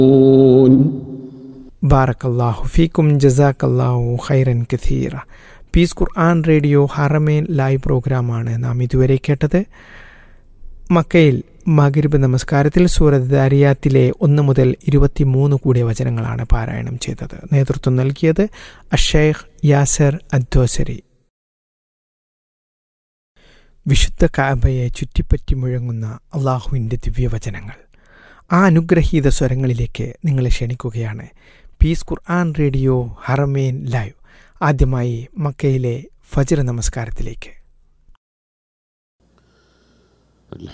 ബാറക്കല്ലാഹു ഫീക്കും ജസാക്കല്ലാഹു ഖൈറൻ കഥീറ പീസ് ഖുർആൻ റേഡിയോ ഹറമേൻ ലൈവ് പ്രോഗ്രാമാണ് നാം ഇതുവരെ കേട്ടത് മക്കയിൽ മകരിബ് നമസ്കാരത്തിൽ സൂറത്ത് ദാരിയാത്തിലെ ഒന്ന് മുതൽ ഇരുപത്തിമൂന്ന് കൂടിയ വചനങ്ങളാണ് പാരായണം ചെയ്തത് നേതൃത്വം നൽകിയത് അഷേഖ് യാസർ അദ്ദോസരി വിശുദ്ധ കാബയെ ചുറ്റിപ്പറ്റി മുഴങ്ങുന്ന അള്ളാഹുവിൻ്റെ ദിവ്യവചനങ്ങൾ ആ അനുഗ്രഹീത സ്വരങ്ങളിലേക്ക് നിങ്ങളെ ക്ഷണിക്കുകയാണ് പീസ് ഖുർആൻ റേഡിയോ ഹറമേൻ ലൈവ് ആദ്യമായി മക്കയിലെ ഫജർ നമസ്കാരത്തിലേക്ക്